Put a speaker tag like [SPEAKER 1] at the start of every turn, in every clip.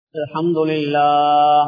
[SPEAKER 1] الحمد لله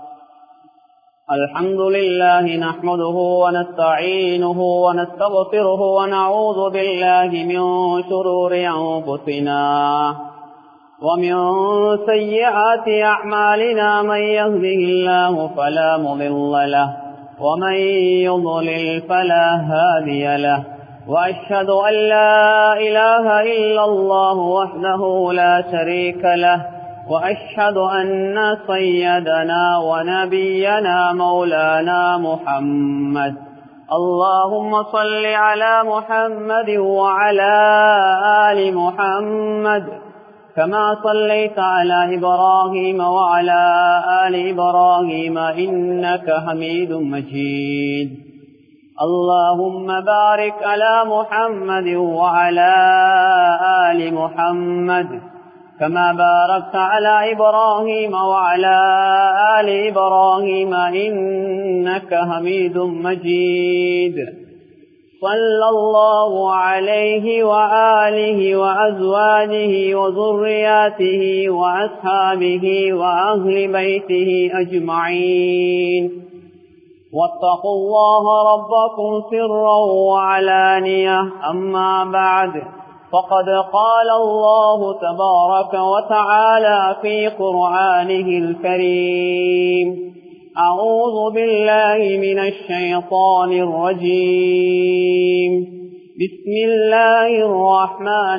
[SPEAKER 1] الحمد لله نحمده ونستعينه ونستغفره ونعوذ بالله من شرور أنفسنا ومن سيئات أعمالنا من يهده الله فلا مضل له ومن يضلل فلا هادي له وأشهد أن لا إله إلا الله وحده لا شريك له وأشهد أن سيدنا ونبينا مولانا محمد اللهم صل على محمد وعلى آل محمد كما صليت على إبراهيم وعلى آل إبراهيم إنك حميد مجيد اللهم بارك على محمد وعلى آل محمد كما باركت على إبراهيم وعلى آل إبراهيم إنك حميد مجيد صلى الله عليه وآله وأزواجه وذرياته وأصحابه وأهل بيته أجمعين واتقوا الله ربكم سرا وعلانية أما بعد فقد قال الله تبارك وتعالى في قرآنه الكريم أعوذ بالله من الشيطان الرجيم بسم الله الرحمن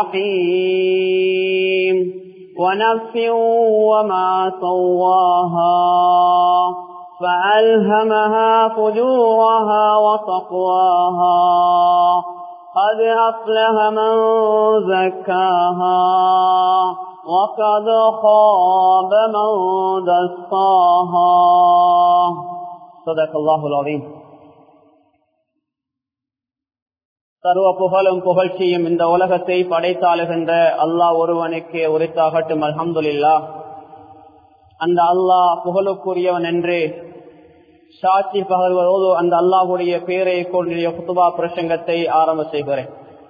[SPEAKER 1] الرحيم ونفس وما سواها فألهمها فجورها وتقواها قد أفلح من زكاها وقد خاب من دساها صدق الله العظيم சர்வ புகழும் புகழ்ச்சியும் இந்த உலகத்தை படைத்தாளுகின்ற அல்லாஹ் ஒருவனுக்கு உரித்தாகட்டும் அல்ஹம்துல்லா அந்த அல்லாஹ் புகழுக்குரியவன் என்று சாட்சி பகல்வதோடு அந்த அல்லாஹுடைய பேரை கொண்டிய குத்துபா பிரசங்கத்தை ஆரம்ப செய்கிறேன்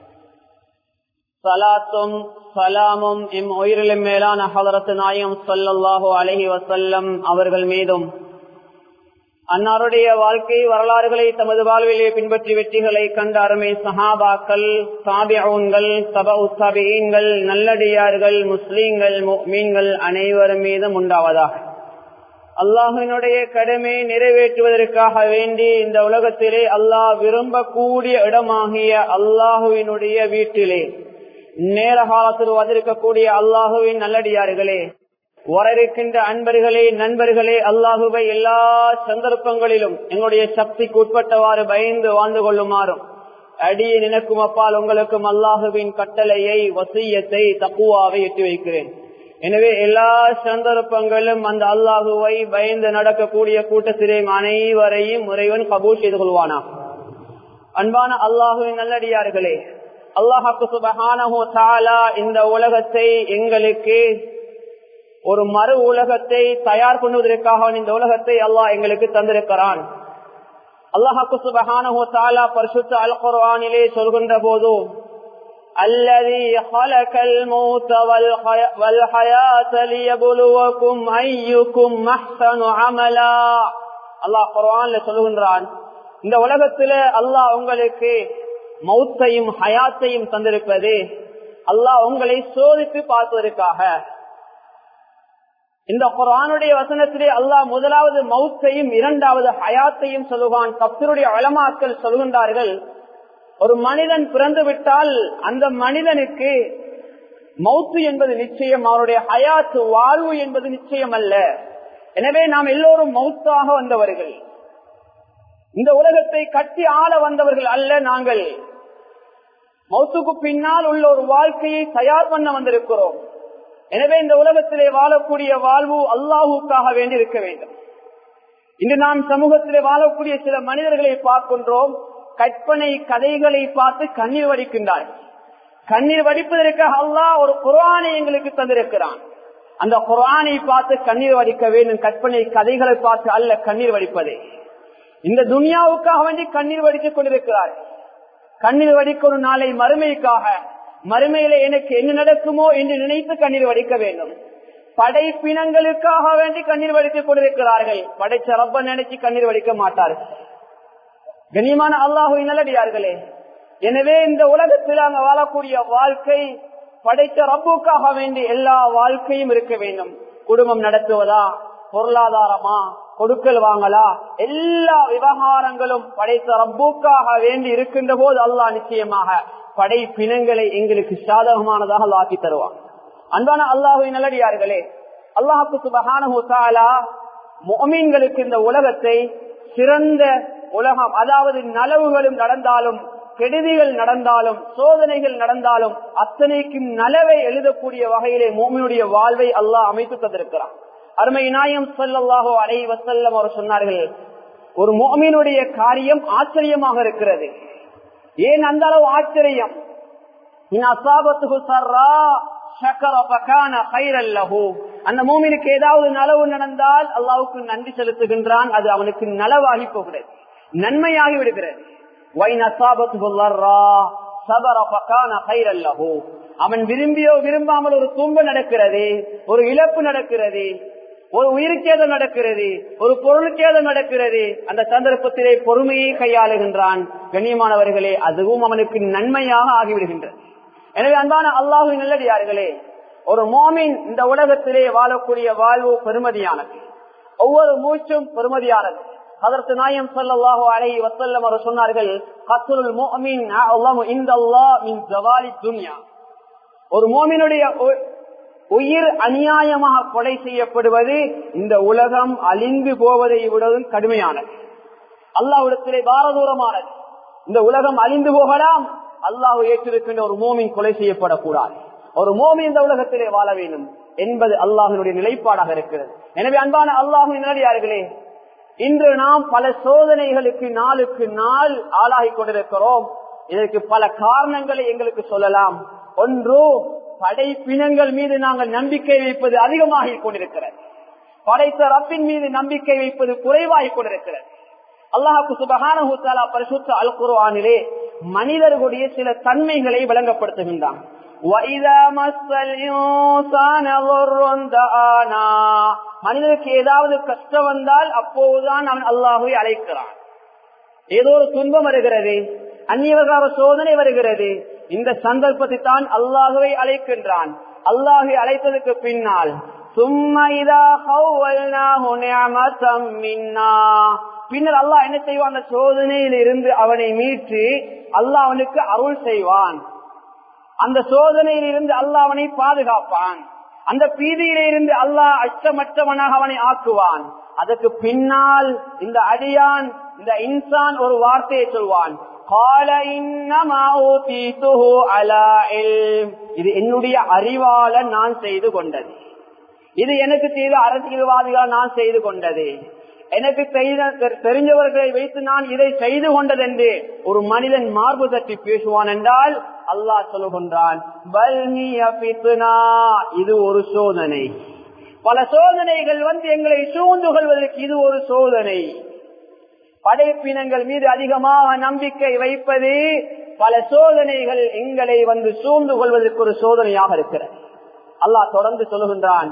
[SPEAKER 1] சலாத்தும் சலாமும் எம் உயிரிலும் மேலான ஹலரத்து நாயம் சொல்லல்லாஹு அலஹி வசல்லம் அவர்கள் மீதும் அன்னாருடைய வாழ்க்கை வரலாறுகளை தமது வாழ்விலே பின்பற்றி வெற்றிகளை கண்ட அருமை சஹாபாக்கள் சாபியங்கள் சப உத்தாபியங்கள் நல்லடியார்கள் முஸ்லீம்கள் மீன்கள் அனைவரும் மீதும் உண்டாவதாக அல்லாஹினுடைய கடமை நிறைவேற்றுவதற்காக வேண்டி இந்த உலகத்திலே அல்லாஹ் விரும்பக்கூடிய இடமாகிய அல்லாஹுவினுடைய வீட்டிலே நேர காலத்தில் வந்திருக்கக்கூடிய அல்லாஹுவின் நல்லடியார்களே வரவிருக்கின்ற அன்பர்களே நண்பர்களே அல்லாஹுவை எல்லா சந்தர்ப்பங்களிலும் எங்களுடைய சக்திக்கு உட்பட்டவாறு பயந்து வாழ்ந்து கொள்ளுமாறும் அடியை நினைக்கும் அப்பால் உங்களுக்கும் அல்லாஹுவின் கட்டளையை வசியத்தை தக்குவாவை எட்டி வைக்கிறேன் எனவே எல்லா சந்தர்ப்பங்களும் அந்த அல்லாஹுவை பயந்து நடக்கக்கூடிய கூட்டத்திலே அனைவரையும் முறைவன் கபூர் செய்து கொள்வானா அன்பான அல்லாஹுவின் நல்லடியார்களே அல்லாஹாக்கு சுபஹானஹோ தாலா இந்த உலகத்தை எங்களுக்கு ஒரு மறு உலகத்தை தயார் பண்ணுவதற்காக இந்த உலகத்தை அல்லாஹ் எங்களுக்கு தந்திருக்கிறான் அல்லாஹாக்கு சுபஹானஹோ தாலா பரிசுத்த அல் குர்ஆனிலே சொல்கின்ற போது الذي خلق الموت والحياة ليبلوكم أيكم أحسن عملا அல்லாஹ் குர்ஆன்ல சொல்லுகின்றான் இந்த உலகத்திலே அல்லாஹ் உங்களுக்கு மௌத்தையும் ஹயாத்தையும் தந்திருப்பது அல்லாஹ் உங்களை சோதித்து பார்ப்பதற்காக இந்த குரானுடைய வசனத்திலே அல்லாஹ் முதலாவது மௌத்தையும் இரண்டாவது ஹயாத்தையும் சொல்லுவான் தப்தருடைய அலமாக்கள் சொல்கின்றார்கள் ஒரு மனிதன் பிறந்து விட்டால் அந்த மனிதனுக்கு மௌத்து என்பது நிச்சயம் அவருடைய ஹயாத்து வாழ்வு என்பது நிச்சயம் அல்ல எனவே நாம் எல்லோரும் மௌத்தாக வந்தவர்கள் இந்த உலகத்தை கட்டி ஆள வந்தவர்கள் அல்ல நாங்கள் மௌத்துக்கு பின்னால் உள்ள ஒரு வாழ்க்கையை தயார் பண்ண வந்திருக்கிறோம் எனவே இந்த உலகத்திலே வாழக்கூடிய வாழ்வு அல்லாஹுக்காக வேண்டி இருக்க வேண்டும் இன்று நாம் சமூகத்திலே வாழக்கூடிய சில மனிதர்களை பார்க்கின்றோம் கற்பனை கதைகளை பார்த்து கண்ணீர் வடிக்கின்றார்கள் கண்ணீர் வடிப்பதற்காக அல்லாஹ் ஒரு குரானை எங்களுக்கு தந்திருக்கிறான் அந்த குரானை பார்த்து கண்ணீர் வடிக்க வேண்டும் கற்பனை கதைகளை பார்த்து அல்ல கண்ணீர் வடிப்பதே இந்த துனியாவுக்காக வேண்டி கண்ணீர் வடித்துக் கொண்டிருக்கிறார்கள் கண்ணீர் வடிக்கணும் நாளை மறுமைக்காக மறுமையில எனக்கு என்ன நடக்குமோ என்று நினைத்து கண்ணீர் வடிக்க வேண்டும் படைப்பினங்களுக்காக வேண்டி கண்ணீர் வடித்துக் கொண்டிருக்கிறார்கள் படைச்ச ரப்ப நினைச்சு கண்ணீர் வடிக்க மாட்டார்கள் கண்ணியமான அல்லாஹு நல்லடியார்களே எனவே இந்த உலகத்தில் அங்க வாழக்கூடிய வாழ்க்கை படைத்த ரப்புக்காக வேண்டி எல்லா வாழ்க்கையும் இருக்க வேண்டும் குடும்பம் நடத்துவதா பொருளாதாரமா கொடுக்கல் வாங்கலா எல்லா விவகாரங்களும் படைத்த ரப்புக்காக வேண்டி இருக்கின்ற போது அல்லாஹ் நிச்சயமாக படைப்பினங்களை எங்களுக்கு சாதகமானதாக ஆக்கி தருவான் அன்பான அல்லாஹு நல்லடியார்களே அல்லாஹுக்கு சுபகான மொமீன்களுக்கு இந்த உலகத்தை சிறந்த உலகம் அதாவது நலவுகளும் நடந்தாலும் கெடுதிகள் நடந்தாலும் சோதனைகள் நடந்தாலும் அத்தனைக்கும் நலவை எழுதக்கூடிய வகையிலே மோமினுடைய வாழ்வை அல்லாஹ் அமைத்து தந்திருக்கிறான் அருமை நாயம் சொல்லல்லாஹோ அலை வசல்லம் அவர் சொன்னார்கள் ஒரு மோமினுடைய காரியம் ஆச்சரியமாக இருக்கிறது ஏன் அந்த அளவு ஆச்சரியம் அந்த மூமினுக்கு ஏதாவது நலவு நடந்தால் அல்லாவுக்கு நன்றி செலுத்துகின்றான் அது அவனுக்கு நலவாகி போகிறது நன்மையாகி விடுகிறது அவன் விரும்பியோ விரும்பாமல் ஒரு துன்பு நடக்கிறது ஒரு இழப்பு நடக்கிறது ஒரு உயிருக்கேதம் நடக்கிறது ஒரு பொருளுக்கேதம் நடக்கிறது அந்த சந்தர்ப்பத்திலே பொறுமையை கையாளுகின்றான் கண்ணியமானவர்களே அதுவும் அவனுக்கு நன்மையாக ஆகிவிடுகின்றது எனவே அன்பான அல்லாஹு நல்லடியார்களே ஒரு மோமின் இந்த உலகத்திலே வாழக்கூடிய வாழ்வு பெருமதியானது ஒவ்வொரு மூச்சும் பெருமதியானது அதற்கு நாயம் சல்லாஹூ அலை வசல்லம் அவர் சொன்னார்கள் கத்துல் மோமின் இந்த அல்லாஹ் மின் ஜவாலி துன்யா ஒரு மோமினுடைய உயிர் அநியாயமாக கொலை செய்யப்படுவது இந்த உலகம் அழிந்து போவதை விடவும் கடுமையானது அல்லாஹ்விடத்திலே பாரதூரமானது இந்த உலகம் அழிந்து போகலாம் அல்லாஹ் ஏற்றிருக்கின்ற ஒரு மோமின் கொலை செய்யப்படக்கூடாது ஒரு மோமி இந்த உலகத்திலே வாழ வேண்டும் என்பது அல்லாஹினுடைய நிலைப்பாடாக இருக்கிறது எனவே அன்பான அல்லாஹின் நிலையார்களே இன்று நாம் பல சோதனைகளுக்கு நாளுக்கு நாள் ஆளாகி கொண்டிருக்கிறோம் இதற்கு பல காரணங்களை எங்களுக்கு சொல்லலாம் ஒன்று படைப்பினங்கள் மீது நாங்கள் நம்பிக்கை வைப்பது அதிகமாகிக் கொண்டிருக்கிறது படைத்த ரப்பின் மீது நம்பிக்கை வைப்பது குறைவாகிக் கொண்டிருக்கிறது அல்லாஹுக்கு சுபகான பரிசுத்த அல் குருவானிலே மனிதர்களுடைய சில தன்மைகளை விளங்கப்படுத்துகின்றான் மனிதனுக்கு ஏதாவது கஷ்டம் வந்தால் அப்போதுதான் அவன் அல்லாஹுவை அழைக்கிறான் ஏதோ ஒரு துன்பம் வருகிறது அந்நியவகார சோதனை வருகிறது இந்த சந்தர்ப்பத்தை தான் அல்லாஹுவை அழைக்கின்றான் அல்லாஹை அழைத்ததுக்கு பின்னால் பின்னர் அல்லாஹ் என்ன செய்வான் அந்த சோதனையில் இருந்து அவனை மீட்டு அல்லாஹ் அவனுக்கு அருள் செய்வான் அந்த சோதனையில் இருந்து அல்லாஹ் அவனை பாதுகாப்பான் அந்த பீதியில இருந்து அல்லாஹ் அச்சமற்றவனாக அவனை ஆக்குவான் அதற்கு பின்னால் இந்த அடியான் இந்த இன்சான் ஒரு வார்த்தையை சொல்வான் இது என்னுடைய அறிவால நான் செய்து கொண்டது இது எனக்கு செய்த அரசியல்வாதிகளால் நான் செய்து கொண்டது எனக்கு தெரிஞ்சவர்களை வைத்து நான் இதை செய்து கொண்டதென்று ஒரு மனிதன் மார்பு தட்டி பேசுவான் என்றால் அல்லாஹ் சொல்லுகின்றான் இது ஒரு சோதனை பல சோதனைகள் வந்து எங்களை சூழ்ந்து கொள்வதற்கு இது ஒரு சோதனை படைப்பினங்கள் மீது அதிகமாக நம்பிக்கை வைப்பது பல சோதனைகள் எங்களை வந்து சூழ்ந்து கொள்வதற்கு ஒரு சோதனையாக இருக்கிறது அல்லாஹ் தொடர்ந்து சொல்லுகின்றான்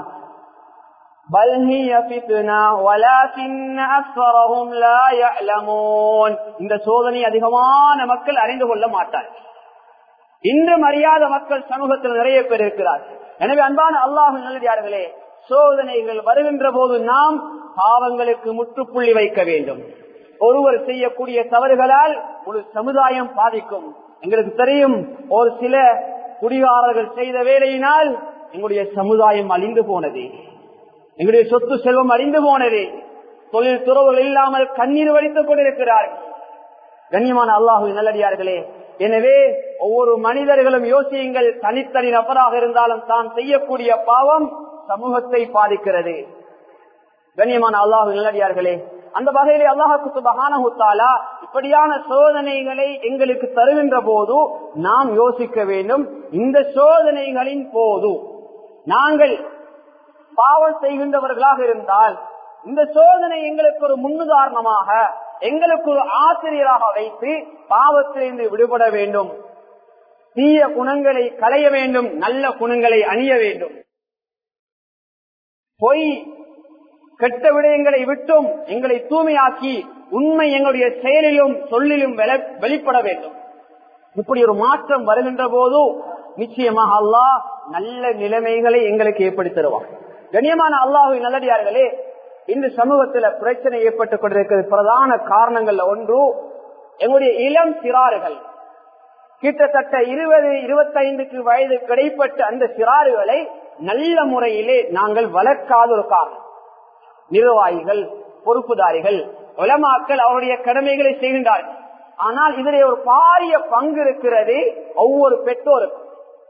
[SPEAKER 1] இந்த சோதனை அதிகமான மக்கள் அறிந்து கொள்ள மாட்டார்கள் இன்றும் அறியாத மக்கள் சமூகத்தில் நிறைய பேர் இருக்கிறார் எனவே அன்பான அல்லாஹு நல்லதார்களே சோதனைகள் வருகின்ற போது நாம் பாவங்களுக்கு முற்றுப்புள்ளி வைக்க வேண்டும் ஒருவர் செய்யக்கூடிய தவறுகளால் ஒரு சமுதாயம் பாதிக்கும் எங்களுக்கு தெரியும் ஒரு சில குடிகாரர்கள் செய்த வேலையினால் எங்களுடைய சமுதாயம் அழிந்து போனது எங்களுடைய சொத்து செல்வம் அழிந்து போனது தொழில் துறவுகள் இல்லாமல் கண்ணீர் வடித்துக் கொண்டிருக்கிறார்கள் கண்ணியமான அல்லாஹு நல்லடியார்களே எனவே ஒவ்வொரு மனிதர்களும் யோசியுங்கள் தனித்தனி நபராக இருந்தாலும் தான் செய்யக்கூடிய பாவம் சமூகத்தை பாதிக்கிறது கண்ணியமான அல்லாஹு நல்லடியார்களே அந்த வகையிலே அல்லாஹுக்கு சுபகானஹுத்தாலா இப்படியான சோதனைகளை எங்களுக்கு தருகின்ற போது நாம் யோசிக்க வேண்டும் இந்த சோதனைகளின் போது நாங்கள் பாவம் செய்கின்றவர்களாக இருந்தால் இந்த சோதனை எங்களுக்கு ஒரு முன்னுதாரணமாக எங்களுக்கு ஒரு ஆசிரியராக வைத்து பாவத்திலிருந்து விடுபட வேண்டும் தீய குணங்களை களைய வேண்டும் நல்ல குணங்களை அணிய வேண்டும் பொய் கெட்ட விடயங்களை விட்டும் எங்களை தூய்மையாக்கி உண்மை எங்களுடைய செயலிலும் சொல்லிலும் வெளிப்பட வேண்டும் இப்படி ஒரு மாற்றம் வருகின்ற போது நிச்சயமாக அல்லாஹ் நல்ல நிலைமைகளை எங்களுக்கு ஏற்படுத்தி தருவான் கண்ணியமான அல்லாஹு நல்லடியார்களே இந்த சமூகத்துல பிரச்சனை ஏற்பட்டுக் கொண்டிருக்கிறது பிரதான காரணங்கள்ல ஒன்று எங்களுடைய இளம் சிறாறுகள் கிட்டத்தட்ட இருபது இருபத்தைந்துக்கு வயது கிடைப்பட்ட அந்த சிறாறுகளை நல்ல முறையிலே நாங்கள் வளர்க்காத ஒரு காரணம் நிர்வாகிகள் பொறுப்புதாரிகள் உலமாக்கள் அவருடைய கடமைகளை செய்கின்றார்கள் ஆனால் இதிலே ஒரு பாரிய பங்கு இருக்கிறது ஒவ்வொரு பெற்றோருக்கும்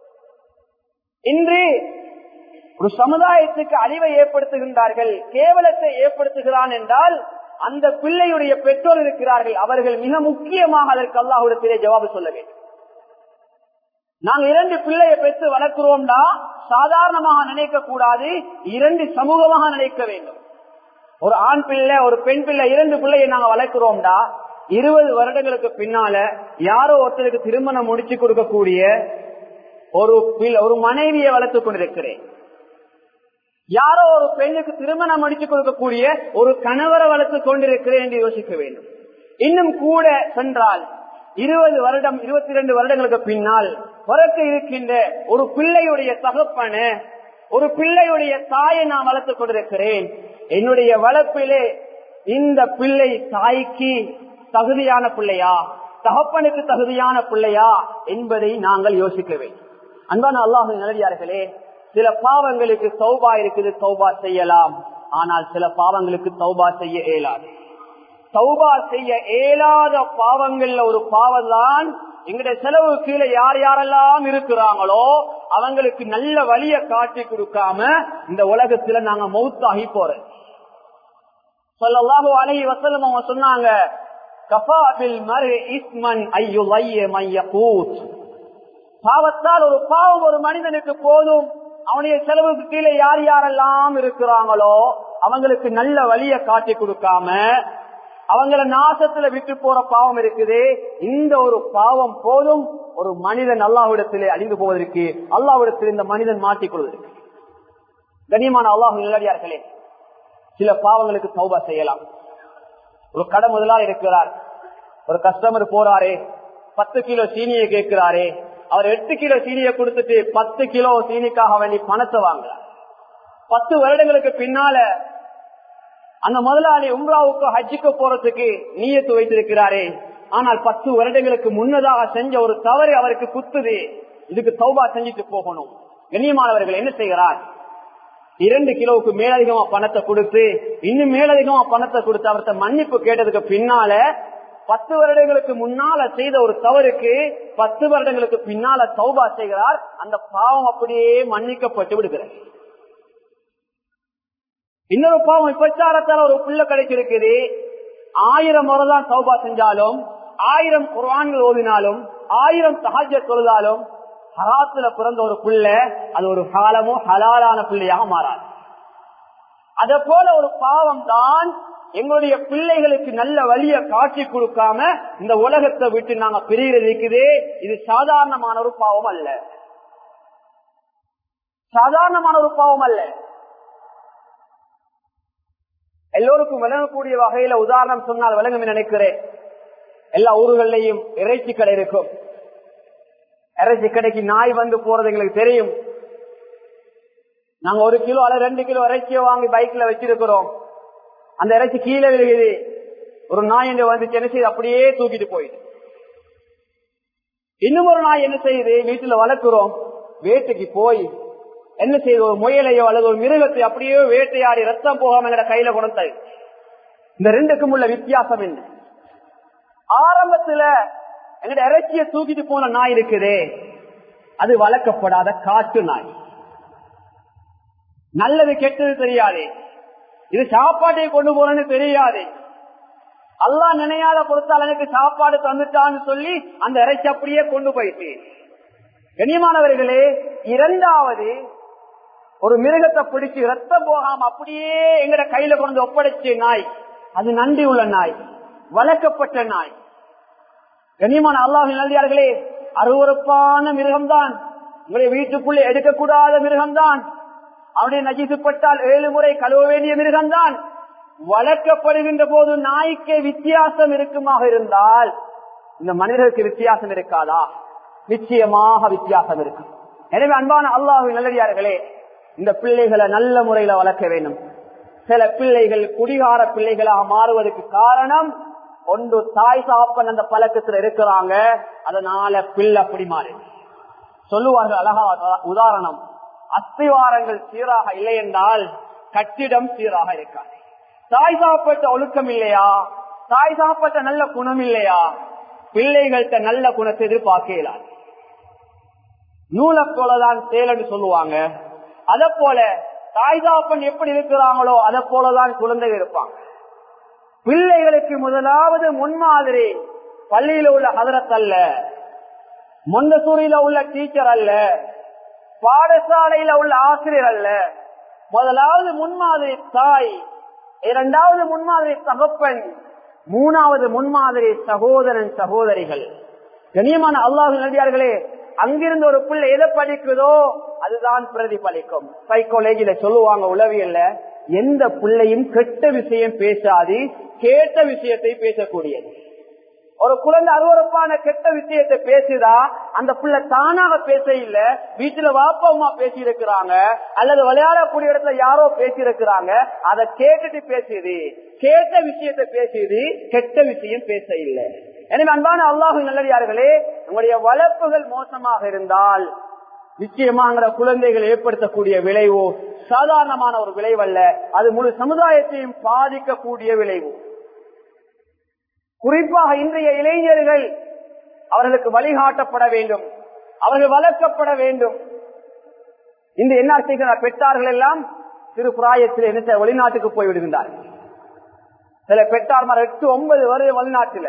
[SPEAKER 1] இன்று ஒரு சமுதாயத்துக்கு அழிவை ஏற்படுத்துகின்றார்கள் கேவலத்தை ஏற்படுத்துகிறான் என்றால் அந்த பிள்ளையுடைய பெற்றோர் இருக்கிறார்கள் அவர்கள் மிக முக்கியமாக அதற்கு அல்லாஹுடத்திலே ஜவாபு சொல்ல வேண்டும் நாங்கள் இரண்டு பிள்ளையை பெற்று வளர்க்கிறோம்டா சாதாரணமாக நினைக்க கூடாது இரண்டு சமூகமாக நினைக்க வேண்டும் ஒரு ஆண் பிள்ளை ஒரு பெண் பிள்ளை இரண்டு பிள்ளையை நாங்க வளர்க்கிறோம்டா இருபது வருடங்களுக்கு பின்னால யாரோ ஒருத்தருக்கு திருமணம் முடிச்சு கொடுக்கக்கூடிய ஒரு ஒரு மனைவியை வளர்த்துக் கொண்டிருக்கிறேன் யாரோ ஒரு பெண்ணுக்கு திருமணம் முடிச்சு கொடுக்கக்கூடிய ஒரு கணவரை வளர்த்துக் கொண்டிருக்கிறேன் என்று யோசிக்க வேண்டும் இன்னும் கூட சென்றால் இருபது வருடம் இருபத்தி இரண்டு வருடங்களுக்கு பின்னால் பிறக்க இருக்கின்ற ஒரு பிள்ளையுடைய தகப்பன ஒரு பிள்ளையுடைய தாயை நான் வளர்த்துக் கொண்டிருக்கிறேன் என்னுடைய வளர்ப்பிலே இந்த பிள்ளை தாய்க்கு தகுதியான பிள்ளையா தகப்பனுக்கு தகுதியான பிள்ளையா என்பதை நாங்கள் யோசிக்க வேண்டும் அன்பான அல்லாஹு நல்லடியார்களே சில பாவங்களுக்கு சௌபா இருக்குது சௌபா செய்யலாம் ஆனால் சில பாவங்களுக்கு சௌபா செய்ய இயலாது சௌபா செய்ய இயலாத பாவங்கள்ல ஒரு பாவம் தான் எங்களுடைய செலவு கீழே யார் யாரெல்லாம் இருக்கிறாங்களோ அவங்களுக்கு நல்ல வழிய காட்டி கொடுக்காம இந்த உலகத்துல நாங்க மௌத்தாகி போறோம் சொல்லலாஹு அலஹி வசலம் அவங்க சொன்னாங்க கபாபில் மறு இஸ்மன் ஐயுலைய மையகூத் பாவத்தால் ஒரு பாவம் ஒரு மனிதனுக்கு போதும் அவனுடைய செலவுக்கு கீழே யார் யாரெல்லாம் இருக்கிறாங்களோ அவங்களுக்கு நல்ல வழிய காட்டி கொடுக்காம அவங்கள நாசத்துல விட்டு போற பாவம் இருக்குது இந்த ஒரு பாவம் போதும் ஒரு மனிதன் அல்லாஹ்விடத்திலே அழிந்து போவதற்கு அல்லாஹ்விடத்தில் இந்த மனிதன் மாட்டிக் கொள்வதற்கு கண்ணியமான அல்லாஹ் நிலடியார்களே சில பாவங்களுக்கு சௌபா செய்யலாம் ஒரு கடை முதலாளி இருக்கிறார் ஒரு கஸ்டமர் போறாரே பத்து கிலோ சீனியை கேட்கிறாரே அவர் எட்டு கிலோ சீனியை கொடுத்துட்டு பத்து கிலோ சீனிக்காக வேண்டி பணத்தை வாங்குறார் பத்து வருடங்களுக்கு பின்னால அந்த முதலாளி உம்ராவுக்கு ஹஜ்ஜுக்கு போறதுக்கு நீயத்து வைத்திருக்கிறாரே ஆனால் பத்து வருடங்களுக்கு முன்னதாக செஞ்ச ஒரு தவறு அவருக்கு குத்துது இதுக்கு தௌபா செஞ்சுட்டு போகணும் கண்ணியமானவர்கள் என்ன செய்கிறார் இரண்டு கிலோவுக்கு மேலதிகமா பணத்தை கொடுத்து இன்னும் மேலதிகமா பணத்தை கொடுத்து அவர்கிட்ட மன்னிப்பு கேட்டதுக்கு பின்னால பத்து வருடங்களுக்கு முன்னால செய்த ஒரு தவறுக்கு பத்து வருடங்களுக்கு பின்னால சௌபா செய்கிறார் அந்த பாவம் அப்படியே மன்னிக்கப்பட்டு விடுகிறது இன்னொரு பாவம் விபச்சாரத்தால ஒரு புள்ள கிடைச்சிருக்குது ஆயிரம் முறை தான் சௌபா செஞ்சாலும் ஆயிரம் குரான்கள் ஓதினாலும் ஆயிரம் சஹஜ தொழுதாலும் ஹராத்துல பிறந்த ஒரு புள்ள அது ஒரு காலமோ ஹலாலான பிள்ளையாக மாறாது அத போல ஒரு பாவம் தான் எங்களுடைய பிள்ளைகளுக்கு நல்ல வழிய காட்சி கொடுக்காம இந்த உலகத்தை விட்டு நாங்க பிரிகிறது இருக்குது இது சாதாரணமான ஒரு பாவம் அல்ல சாதாரணமான ஒரு பாவம் அல்ல எல்லோருக்கும் விளங்கக்கூடிய வகையில உதாரணம் சொன்னால் விளங்கும் நினைக்கிறேன் எல்லா ஊர்களையும் இறைச்சி கடை இருக்கும் இறைச்சி கடைக்கு நாய் வந்து போறது எங்களுக்கு தெரியும் நாங்க ஒரு கிலோ அல்லது ரெண்டு கிலோ இறைச்சியை வாங்கி பைக்ல வச்சிருக்கிறோம் அந்த இறைச்சி கீழே விழுகுது ஒரு நாய் என்று வந்துச்சு என்ன செய்யுது அப்படியே தூக்கிட்டு போயிடுது இன்னும் ஒரு நாய் என்ன செய்யுது வீட்டுல வளர்க்கிறோம் வேட்டைக்கு போய் என்ன செய்யுது ஒரு முயலையோ அல்லது ஒரு மிருகத்தை அப்படியே வேட்டையாடி ரத்தம் போகாம எங்கட கையில கொண்டு இந்த ரெண்டுக்கும் உள்ள வித்தியாசம் என்ன ஆரம்பத்துல எங்கட இறைச்சியை தூக்கிட்டு போன நாய் இருக்குதே அது வளர்க்கப்படாத காட்டு நாய் நல்லது கெட்டது தெரியாது இது சாப்பாட்டை கொண்டு போறேன்னு தெரியாது அல்லா நினையாத கொடுத்தால் எனக்கு சாப்பாடு தந்துட்டான்னு சொல்லி அந்த இறைச்சி அப்படியே கொண்டு போயிட்டு கண்ணியமானவர்களே இரண்டாவது ஒரு மிருகத்தை பிடிச்சு ரத்தம் போகாம அப்படியே எங்கட கையில கொண்டு ஒப்படைச்ச நாய் அது நன்றி உள்ள நாய் வளர்க்கப்பட்ட நாய் கண்ணியமான அல்லாஹ் நல்லியார்களே அருவறுப்பான மிருகம்தான் உங்களுடைய வீட்டுக்குள்ளே எடுக்கக்கூடாத மிருகம்தான் அவனுடைய நஜிசுப்பட்டால் ஏழு முறை கழுவ வேண்டிய மிருகம்தான் வளர்க்கப்படுகின்ற போது நாய்க்கே வித்தியாசம் இருக்குமாக இருந்தால் இந்த மனிதருக்கு வித்தியாசம் இருக்காதா நிச்சயமாக வித்தியாசம் இருக்கும் எனவே அன்பான அல்லாஹு நல்லடியார்களே இந்த பிள்ளைகளை நல்ல முறையில வளர்க்க வேண்டும் சில பிள்ளைகள் குடிகார பிள்ளைகளாக மாறுவதற்கு காரணம் ஒன்று தாய் சாப்பன் அந்த பழக்கத்துல இருக்கிறாங்க அதனால பிள்ளை அப்படி மாறி சொல்லுவார்கள் அழகா உதாரணம் அஸ்திவாரங்கள் சீராக இல்லை என்றால் கட்டிடம் சீராக இருக்காது தாய் சாப்பிட்ட ஒழுக்கம் இல்லையா தாய் சாப்பிட்ட நல்ல குணம் இல்லையா பிள்ளைகள்கிட்ட நல்ல குணத்தை எதிர்பார்க்க இயலாது நூலை போலதான் செயல் சொல்லுவாங்க அத போல தாய் தாப்பன் எப்படி இருக்கிறாங்களோ அதை போலதான் குழந்தைகள் இருப்பாங்க பிள்ளைகளுக்கு முதலாவது முன்மாதிரி பள்ளியில உள்ள ஹதரத் அல்ல மொண்டசூரியில உள்ள டீச்சர் அல்ல பாடசாலையில உள்ள ஆசிரியர் அல்ல முதலாவது முன்மாதிரி தாய் இரண்டாவது முன்மாதிரி தகப்பன் மூணாவது முன்மாதிரி சகோதரன் சகோதரிகள் கண்ணியமான அல்லாஹு நடிகார்களே அங்கிருந்து ஒரு பிள்ளை எதை படிக்குதோ அதுதான் பிரதிபலிக்கும் சைக்காலஜில சொல்லுவாங்க உளவியல்ல எந்த பிள்ளையும் கெட்ட விஷயம் பேசாது கேட்ட விஷயத்தை பேசக்கூடியது ஒரு குழந்தை அருவறுப்பான கெட்ட விஷயத்தை பேசுதா அந்த பிள்ளை தானாக பேச இல்ல வீட்டுல வாப்பா அம்மா பேசி இருக்கிறாங்க அல்லது விளையாடக்கூடிய இடத்துல யாரோ பேசி இருக்கிறாங்க அதை கேட்டுட்டு பேசுது கேட்ட விஷயத்தை பேசுது கெட்ட விஷயம் பேச இல்லை எனவே அன்பான அல்லாஹு நல்லடியார்களே உங்களுடைய வளர்ப்புகள் மோசமாக இருந்தால் நிச்சயமாங்கிற குழந்தைகள் ஏற்படுத்தக்கூடிய விளைவு சாதாரணமான ஒரு விளைவல்ல அது முழு சமுதாயத்தையும் பாதிக்கக்கூடிய விளைவு குறிப்பாக இன்றைய இளைஞர்கள் அவர்களுக்கு வழிகாட்டப்பட வேண்டும் அவர்கள் வளர்க்கப்பட வேண்டும் இந்த என்ன செய்கிறார் பெற்றார்கள் எல்லாம் சிறு பிராயத்தில் என்ன வெளிநாட்டுக்கு போய் விடுகின்றார்கள் சில பெற்றார் எட்டு ஒன்பது வருட வெளிநாட்டில்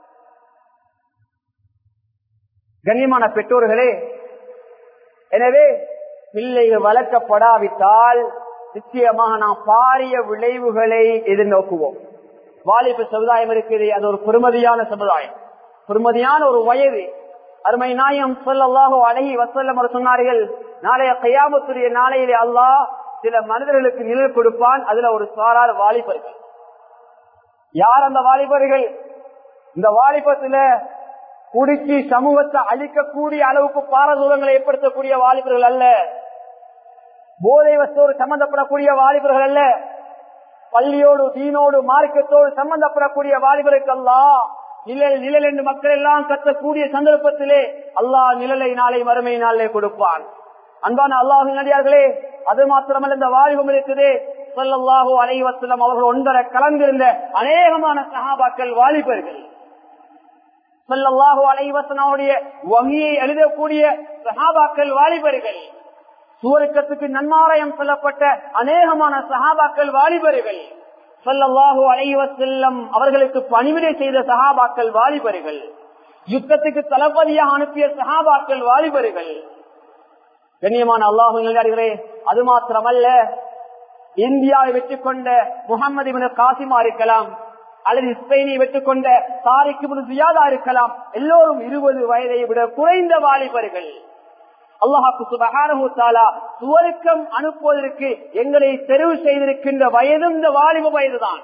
[SPEAKER 1] கண்ணியமான பெற்றோர்களே எனவே பிள்ளைகள் வளர்க்கப்படாவிட்டால் நிச்சயமாக நாம் பாரிய விளைவுகளை எதிர்நோக்குவோம் வாலிப சமுதாயம் இருக்குது அது ஒரு பெருமதியான சமுதாயம் பெருமதியான ஒரு வயது அருமை நாயம் சொல்லல்லாஹோ அழகி வசல்லம் சொன்னார்கள் நாளைய கையாமத்துடைய நாளையிலே அல்லாஹ் சில மனிதர்களுக்கு நிழல் கொடுப்பான் அதுல ஒரு சாரார் வாலிபர்கள் யார் அந்த வாலிபர்கள் இந்த வாலிபத்துல குடிச்சு சமூகத்தை அழிக்கக்கூடிய அளவுக்கு பாரதூரங்களை ஏற்படுத்தக்கூடிய வாலிபர்கள் அல்ல போதை வசோடு சம்பந்தப்படக்கூடிய வாலிபர்கள் அல்ல பள்ளியோடு தீனோடு மார்க்கத்தோடு சம்பந்தப்படக்கூடிய வாலிபருக்கு அல்லா நிழல் நிழல் என்று மக்கள் எல்லாம் கத்தக்கூடிய சந்தர்ப்பத்திலே அல்லாஹ் நிழலை நாளை மறுமை நாளிலே கொடுப்பான் அன்பான அல்லாஹு நடிகார்களே அது மாத்திரமல்ல இந்த வாலிபம் இருக்குதே சொல்லல்லாஹோ அலைவசலம் அவர்கள் ஒன்றரை கலந்திருந்த அநேகமான சகாபாக்கள் வாலிபர்கள் சொல்லல்லாஹோ அலைவசனுடைய வங்கியை எழுதக்கூடிய சகாபாக்கள் வாலிபர்கள் சுவருக்கத்துக்கு நன்மாராயம் சொல்லப்பட்ட அநேகமான சகாபாக்கள் வாலிபர்கள் சொல்லல்லாஹு அலைவசல்லம் அவர்களுக்கு பணிவிடை செய்த சகாபாக்கள் வாலிபர்கள் யுத்தத்துக்கு தளபதியாக அனுப்பிய சகாபாக்கள் வாலிபர்கள் கண்ணியமான அல்லாஹு நிலையாடுகளே அது மாத்திரமல்ல இந்தியாவை வெற்றி கொண்ட முகமது இபின் காசிமா இருக்கலாம் அல்லது ஸ்பெயினை வெற்றி கொண்ட தாரிக்கு ஜியாதா இருக்கலாம் எல்லோரும் இருபது வயதை விட குறைந்த வாலிபர்கள் அல்லாஹாக்கு சுபகாரா சுவருக்கம் அனுப்புவதற்கு எங்களை தெரிவு செய்திருக்கின்ற வயதும் இந்த வாலிப வயதுதான்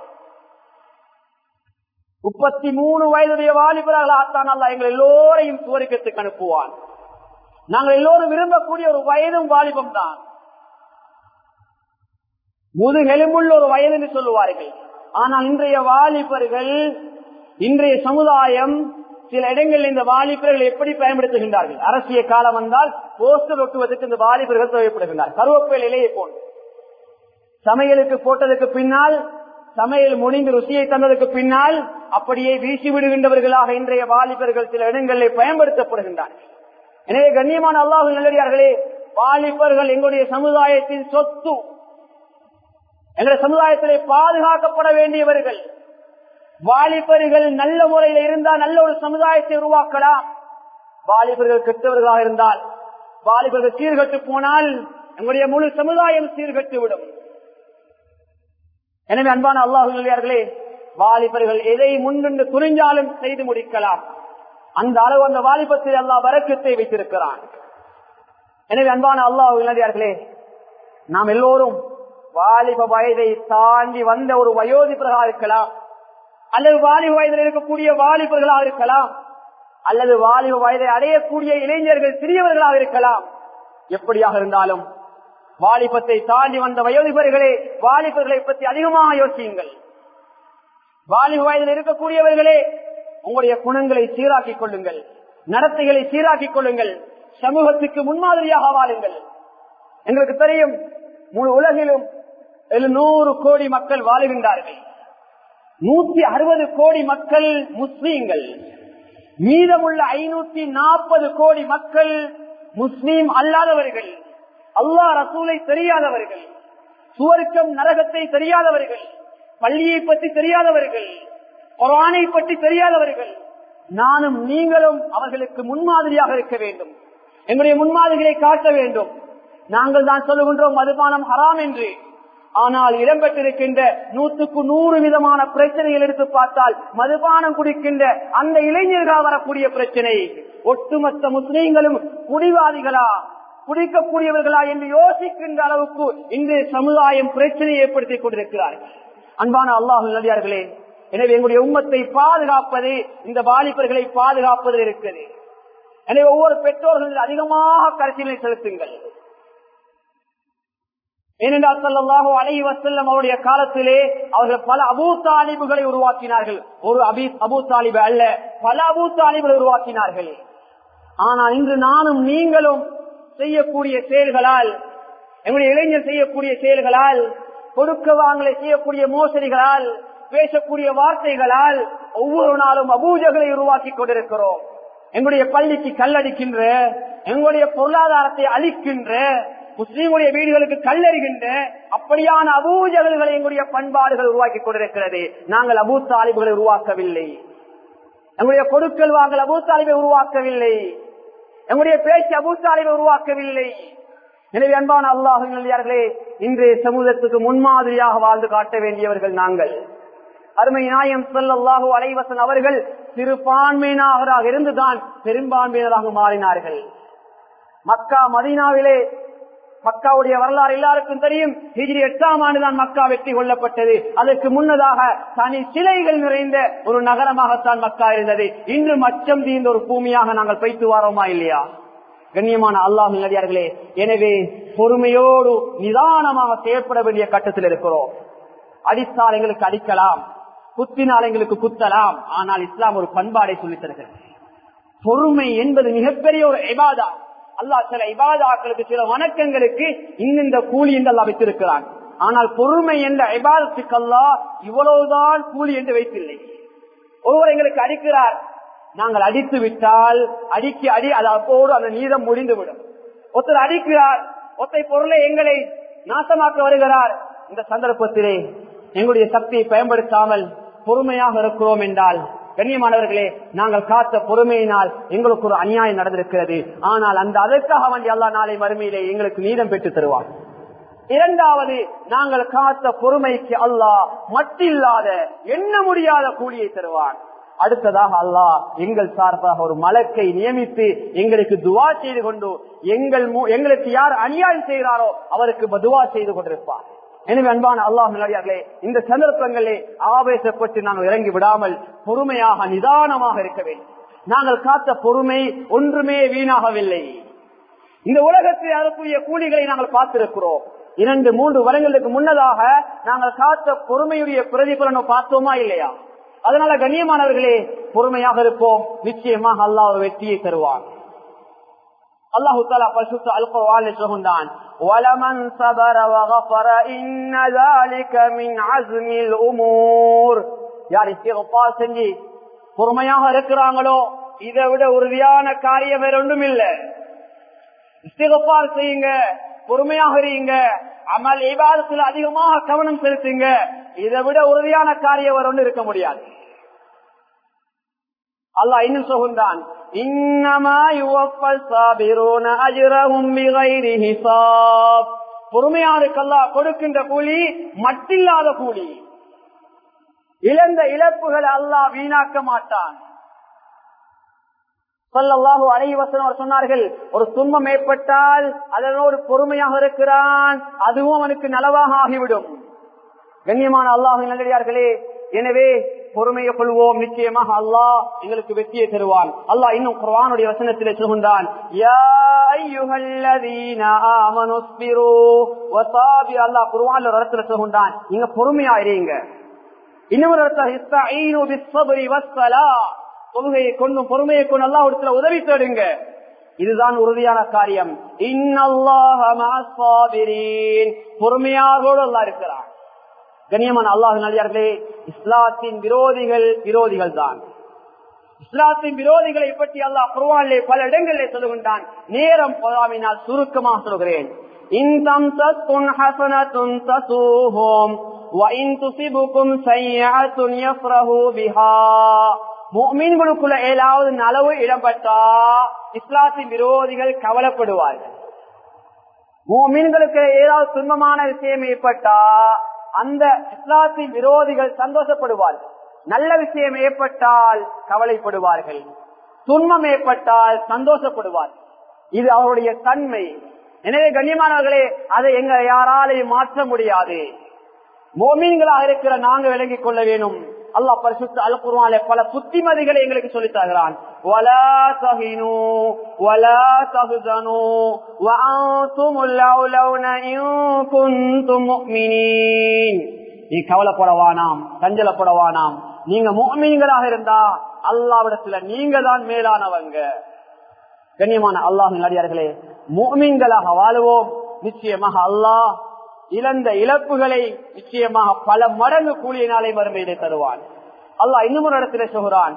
[SPEAKER 1] முப்பத்தி மூணு வயதுடைய வாலிபர்களாகத்தான் அல்ல எங்கள் எல்லோரையும் சுவருக்கத்துக்கு அனுப்புவான் நாங்கள் எல்லோரும் விரும்பக்கூடிய ஒரு வயதும் வாலிபம் தான் முதுகெலும்புள்ள ஒரு வயது என்று சொல்லுவார்கள் ஆனால் இன்றைய வாலிபர்கள் இன்றைய சமுதாயம் சில இடங்களில் இந்த வாலிபர்கள் எப்படி பயன்படுத்துகின்றார்கள் அரசியல் காலம் வந்தால் போஸ்டர் ஒட்டுவதற்கு இந்த வாலிபர்கள் தேவைப்படுகின்றார் கருவேப்பில் இலையை போன்று சமையலுக்கு போட்டதுக்கு பின்னால் சமையல் முடிந்து ருசியை தந்ததுக்கு பின்னால் அப்படியே வீசி விடுகின்றவர்களாக இன்றைய வாலிபர்கள் சில இடங்களில் பயன்படுத்தப்படுகின்றார்கள் எனவே கண்ணியமான அல்லாஹு நல்லடியார்களே வாலிபர்கள் எங்களுடைய சமுதாயத்தின் சொத்து எங்களுடைய சமுதாயத்திலே பாதுகாக்கப்பட வேண்டியவர்கள் வாலிபர்கள் நல்ல முறையில் இருந்தால் நல்ல ஒரு சமுதாயத்தை உருவாக்கலாம் வாலிபர்கள் கெட்டவர்களாக இருந்தால் வாலிபர்கள் சீர்கட்டு போனால் எங்களுடைய முழு சமுதாயம் சீர்கட்டு விடும் எனவே அன்பான அல்லாஹர்களே வாலிபர்கள் எதை முன்னின்று துணிஞ்சாலும் செய்து முடிக்கலாம் அந்த அளவு அந்த வாலிபத்தில் அல்லா வரக்கத்தை வைத்திருக்கிறான் எனவே அன்பான அல்லாஹர்களே நாம் எல்லோரும் வாலிப வயதை தாண்டி வந்த ஒரு வயோதிபர்களாக இருக்கலாம் அல்லது வாலிப வயதில் இருக்கக்கூடிய வாலிபர்களாக இருக்கலாம் அல்லது வாலிப வயதை அடையக்கூடிய இளைஞர்கள் சிறியவர்களாக இருக்கலாம் எப்படியாக இருந்தாலும் வாலிபத்தை தாண்டி வந்த வயோதிபர்களே வாலிபர்களை பற்றி அதிகமாக யோசியுங்கள் வாலிப வயதில் இருக்கக்கூடியவர்களே உங்களுடைய குணங்களை சீராக்கிக் கொள்ளுங்கள் நடத்தைகளை சீராக்கிக் கொள்ளுங்கள் சமூகத்துக்கு முன்மாதிரியாக வாழுங்கள் எங்களுக்கு தெரியும் முழு உலகிலும் எழுநூறு கோடி மக்கள் வாழுகின்றார்கள் நூத்தி அறுபது கோடி மக்கள் முஸ்லீம்கள் மீதமுள்ள ஐநூத்தி நாற்பது கோடி மக்கள் முஸ்லீம் அல்லாதவர்கள் அல்லா ரசூலை தெரியாதவர்கள் சுவருக்கம் நரகத்தை தெரியாதவர்கள் பள்ளியை பற்றி தெரியாதவர்கள் குரானை பற்றி தெரியாதவர்கள் நானும் நீங்களும் அவர்களுக்கு முன்மாதிரியாக இருக்க வேண்டும் எங்களுடைய முன்மாதிரிகளை காட்ட வேண்டும் நாங்கள் தான் சொல்லுகின்றோம் மதுபானம் ஹராம் என்று ஆனால் இடம்பெற்றிருக்கின்ற நூற்றுக்கு நூறு விதமான பிரச்சனைகள் எடுத்து பார்த்தால் மதுபானம் குடிக்கின்ற அந்த இளைஞர்கள் வரக்கூடிய பிரச்சனை ஒட்டுமொத்த முஸ்லீம்களும் குடிவாதிகளா குடிக்கக்கூடியவர்களா என்று யோசிக்கின்ற அளவுக்கு இன்று சமுதாயம் பிரச்சனையை ஏற்படுத்திக் கொண்டிருக்கிறார்கள் அன்பான அல்லாஹு நடிகார்களே எனவே எங்களுடைய உம்மத்தை பாதுகாப்பது இந்த வாலிபர்களை பாதுகாப்பதில் இருக்கிறது எனவே ஒவ்வொரு பெற்றோர்கள் அதிகமாக கருத்தினை செலுத்துங்கள் ஏனென்றால் சொல்லலாக அலை வசல்லம் அவருடைய காலத்திலே அவர்கள் பல அபூ தாலிபுகளை உருவாக்கினார்கள் ஒரு அபி அபூ தாலிபு அல்ல பல அபூ தாலிபுகளை உருவாக்கினார்கள் ஆனால் இன்று நானும் நீங்களும் செய்யக்கூடிய செயல்களால் எங்களுடைய இளைஞர் செய்யக்கூடிய செயல்களால் கொடுக்க வாங்கலை செய்யக்கூடிய மோசடிகளால் பேசக்கூடிய வார்த்தைகளால் ஒவ்வொரு நாளும் அபூஜகளை உருவாக்கி கொண்டிருக்கிறோம் எங்களுடைய பள்ளிக்கு கல்லடிக்கின்ற எங்களுடைய பொருளாதாரத்தை அழிக்கின்ற முஸ்லீம்களுடைய வீடுகளுக்கு கல்லறிகின்ற அப்படியான அபூஜகல்களை எங்களுடைய பண்பாடுகள் உருவாக்கி கொண்டிருக்கிறது நாங்கள் அபூ தாலிபுகளை உருவாக்கவில்லை எங்களுடைய கொடுக்கல் வாங்கல் அபூ தாலிபை உருவாக்கவில்லை எங்களுடைய பேச்சு அபூ தாலிபை உருவாக்கவில்லை எனவே அன்பான அல்லாஹர்களே இன்றைய சமூகத்துக்கு முன்மாதிரியாக வாழ்ந்து காட்ட வேண்டியவர்கள் நாங்கள் அருமை நாயம் சொல்லல்லாஹு அலைவசன் அவர்கள் சிறுபான்மையினராக இருந்துதான் பெரும்பான்மையினராக மாறினார்கள் மக்கா மதீனாவிலே மக்காவுடைய வரலாறு எல்லாருக்கும் தெரியும் ஹிஜ்ரி எட்டாம் ஆண்டுதான் மக்கா வெற்றி கொள்ளப்பட்டது அதற்கு முன்னதாக தனி சிலைகள் நிறைந்த ஒரு நகரமாகத்தான் மக்கா இருந்தது இன்று மச்சம் தீர்ந்த ஒரு பூமியாக நாங்கள் பைத்து வாரோமா இல்லையா கண்ணியமான அல்லாஹ் நடிகார்களே எனவே பொறுமையோடு நிதானமாக செயற்பட வேண்டிய கட்டத்தில் இருக்கிறோம் அடித்தால் எங்களுக்கு அடிக்கலாம் குத்தினால் எங்களுக்கு குத்தலாம் ஆனால் இஸ்லாம் ஒரு பண்பாடை சொல்லித் தருகிறது பொறுமை என்பது மிகப்பெரிய ஒரு எபாதா அல்லாஹ் சில இபாதாக்களுக்கு சில வணக்கங்களுக்கு இந்த கூலி என்று அல்லா வைத்திருக்கிறான் ஆனால் பொறுமை என்ற இபாதத்துக்கு அல்லா இவ்வளவுதான் கூலி என்று வைத்தில்லை ஒருவர் எங்களுக்கு அடிக்கிறார் நாங்கள் அடித்து விட்டால் அடிக்க அடி அது அப்போடு அந்த நீதம் முடிந்துவிடும் ஒருத்தர் அடிக்கிறார் ஒத்தை பொருளை எங்களை நாசமாக்க வருகிறார் இந்த சந்தர்ப்பத்திலே எங்களுடைய சக்தியை பயன்படுத்தாமல் பொறுமையாக இருக்கிறோம் என்றால் கண்ணியமானவர்களே நாங்கள் காத்த பொறுமையினால் எங்களுக்கு ஒரு அநியாயம் நடந்திருக்கிறது ஆனால் அந்த அதற்காக வேண்டிய அல்லா நாளை மறுமையிலே எங்களுக்கு நீதம் பெற்று தருவார் இரண்டாவது நாங்கள் காத்த பொறுமைக்கு அல்லாஹ் மட்டில்லாத எண்ண முடியாத கூலியை தருவார் அடுத்ததாக அல்லாஹ் எங்கள் சார்பாக ஒரு மலக்கை நியமித்து எங்களுக்கு துவா செய்து கொண்டு எங்கள் எங்களுக்கு யார் அநியாயம் செய்கிறாரோ அவருக்கு துவா செய்து கொண்டிருப்பார் எனவே அன்பான அல்லாஹ் நிலையார்களே இந்த சந்தர்ப்பங்களே ஆவேசப்பட்டு நாங்கள் இறங்கி விடாமல் பொறுமையாக நிதானமாக இருக்க வேண்டும் நாங்கள் காத்த பொறுமை ஒன்றுமே வீணாகவில்லை இந்த உலகத்தில் அனுப்பிய கூலிகளை நாங்கள் பார்த்திருக்கிறோம் இரண்டு மூன்று வருடங்களுக்கு முன்னதாக நாங்கள் காத்த பொறுமையுடைய பிரதிபலனை பார்த்தோமா இல்லையா அதனால கண்ணியமானவர்களே பொறுமையாக இருப்போம் நிச்சயமாக அல்லாஹ் ஒரு வெற்றியை தருவார் அல்லாஹு தாலா பரிசுத்த அல்குர்ஆன் சொல்கின்றான் وَلَمَنْ صَبَرَ وَغَفَرَ إِنَّ ذَلِكَ مِنْ عَزْمِ الْأُمُورِ யார் இஸ்திக்ஃபார் செஞ்சு பொறுமையாக இருக்கிறாங்களோ இதை விட உறுதியான காரியம் வேற ஒன்றும் இல்ல இஸ்திக்ஃபார் செய்யுங்க பொறுமையாக இருங்க அமல் இபாதத்தில் அதிகமாக கவனம் செலுத்துங்க இதை விட உறுதியான காரியம் வேற ஒன்று இருக்க முடியாது அல்லாஹ் இன்னும் சொல்கின்றான் பொறுமையாருக்கல்லா கொடுக்கின்ற கூலி மட்டில்லாத கூலி இழந்த இழப்புகள் அல்லாஹ் வீணாக்க மாட்டான் சொல்லல்லாஹு அலைவசனம் அவர் சொன்னார்கள் ஒரு துன்பம் ஏற்பட்டால் அதனோடு பொறுமையாக இருக்கிறான் அதுவும் அவனுக்கு நலவாக ஆகிவிடும் கண்ணியமான அல்லாஹு நல்லடியார்களே எனவே பொறுமையை கொள்வோம் நிச்சயமாக அல்லாஹ் எங்களுக்கு வெற்றியை தருவான் அல்லாஹ் இன்னும் குர்ஆனுடைய வசனத்திலே சொல்கின்றான் யா அய்யுஹல்லதீன ஆமனு ஸ்பிரு வஸாபி அல்லாஹ் குர்ஆன்ல ஒரு இடத்துல சொல்கின்றான் நீங்க பொறுமையா இருங்க இன்னொரு இடத்துல இஸ்தஈனு பிஸ்ஸப்ரி வஸ்ஸலாஹ் தொழுகையை கொண்டும் பொறுமையை கொண்டு அல்லாஹ் இடத்துல உதவி தேடுங்க இதுதான் உறுதியான காரியம் இன்னல்லாஹ மஅஸ் ஸாபிரீன் பொறுமையாரோடு அல்லாஹ் இருக்கிறான் கண்ணியமான அல்லாஹ் நல்லியார்களே இஸ்லாத்தின் விரோதிகள் விரோதிகள் தான் இஸ்லாத்தின் விரோதிகளை பற்றி அல்லாஹ் குர்வானிலே பல இடங்களிலே சொல்லுகின்றான் நேரம் போதாமினால் சுருக்கமாக சொல்கிறேன் இன்தம் தத்துன் ஹசனத்துன் தசூஹோம் وَإِن تُصِبْكُمْ سَيِّئَةٌ يَفْرَحُوا بِهَا முஃமின்களுக்குள்ள ஏதாவது நலவு இடம்பெற்றா இஸ்லாத்தின் விரோதிகள் கவலைப்படுவார்கள் மூமின்களுக்கு ஏதாவது துன்பமான விஷயம் ஏற்பட்டா அந்த இஸ்லாத்தின் விரோதிகள் சந்தோஷப்படுவார்கள் நல்ல விஷயம் ஏற்பட்டால் கவலைப்படுவார்கள் துன்பம் ஏற்பட்டால் சந்தோஷப்படுவார்கள் இது அவருடைய தன்மை எனவே கண்ணியமானவர்களே அதை எங்க யாராலையும் மாற்ற முடியாது மோமீன்களாக இருக்கிற நாங்க விளங்கிக் கொள்ள வேணும் அல்லாஹ் பரிசுத்த அல் குர்ஆனிலே பல புத்திமதிகளை எங்களுக்கு சொல்லித் தருகிறான் வலா தஹினு வலா தஹ்சனு வஅன்துமுல் லௌலௌன இன் குன்தும் முஃமினீன் நீ கவலைப்படவானாம் சஞ்சலப்படவானாம் நீங்க முஃமின்களாக இருந்தா அல்லாஹ்விடத்துல நீங்க தான் மேலானவங்க கண்ணியமான அல்லாஹின் அடியார்களே முஃமின்களாக வாழுவோம் நிச்சயமாக அல்லாஹ் இழந்த இழப்புகளை நிச்சயமாக பல மடங்கு கூலிய நாளை மறுமையிலே தருவான் அல்லாஹ் இன்னும் ஒரு இடத்துல சொல்கிறான்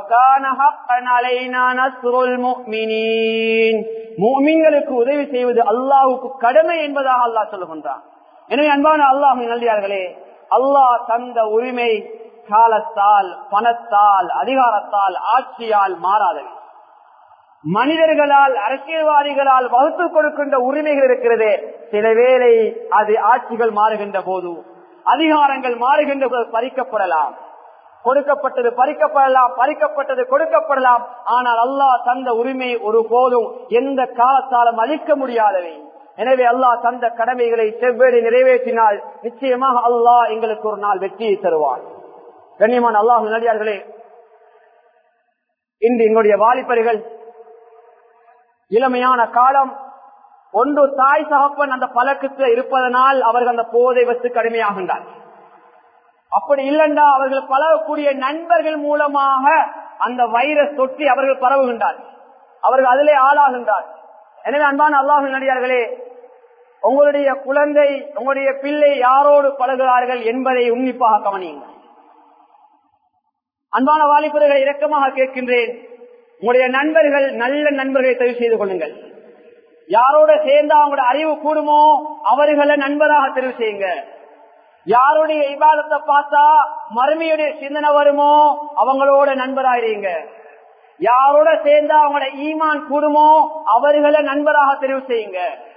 [SPEAKER 1] மூமின்களுக்கு உதவி செய்வது அல்லாஹுக்கு கடமை என்பதாக அல்லாஹ் சொல்லுகின்றான் எனவே அன்பான அல்லாஹ் நல்லியார்களே அல்லாஹ் தந்த உரிமை காலத்தால் பணத்தால் அதிகாரத்தால் ஆட்சியால் மாறாதவை மனிதர்களால் அரசியல்வாதிகளால் வகுத்து கொடுக்கின்ற உரிமைகள் இருக்கிறது சில வேளை அது ஆட்சிகள் மாறுகின்ற போது அதிகாரங்கள் மாறுகின்ற போது பறிக்கப்படலாம் கொடுக்கப்பட்டது பறிக்கப்படலாம் பறிக்கப்பட்டது கொடுக்கப்படலாம் ஆனால் அல்லாஹ் தந்த உரிமை ஒரு போதும் எந்த காலத்தாலும் அளிக்க முடியாதவை எனவே அல்லாஹ் தந்த கடமைகளை செவ்வேறு நிறைவேற்றினால் நிச்சயமாக அல்லாஹ் எங்களுக்கு ஒரு நாள் வெற்றியை தருவார் கண்ணியமான அல்லாஹ் நடிகார்களே இன்று எங்களுடைய வாலிபர்கள் இளமையான காலம் ஒன்று தாய் சகப்பன் அந்த பழக்கத்தில் இருப்பதனால் அவர்கள் அந்த போதை வச்சு கடுமையாகின்றார் அப்படி இல்லைண்டா அவர்கள் பழகக்கூடிய நண்பர்கள் மூலமாக அந்த வைரஸ் தொற்றி அவர்கள் பரவுகின்றார் அவர்கள் அதிலே ஆளாகின்றார் எனவே அன்பான அல்லாஹு நடிகார்களே உங்களுடைய குழந்தை உங்களுடைய பிள்ளை யாரோடு பழகுகிறார்கள் என்பதை உன்னிப்பாக கவனியுங்கள் அன்பான வாலிபர்களை இரக்கமாக கேட்கின்றேன் உங்களுடைய நண்பர்கள் நல்ல நண்பர்களை தெரிவு செய்து கொள்ளுங்கள் யாரோட சேர்ந்தா அவங்களோட அறிவு கூடுமோ அவர்களை நண்பராக தெரிவு செய்யுங்க யாருடைய இபாதத்தை பார்த்தா மறுமையுடைய சிந்தனை வருமோ அவங்களோட நண்பராயிருங்க யாரோட சேர்ந்தா அவங்களோட ஈமான் கூடுமோ அவர்களை நண்பராக தெரிவு செய்யுங்க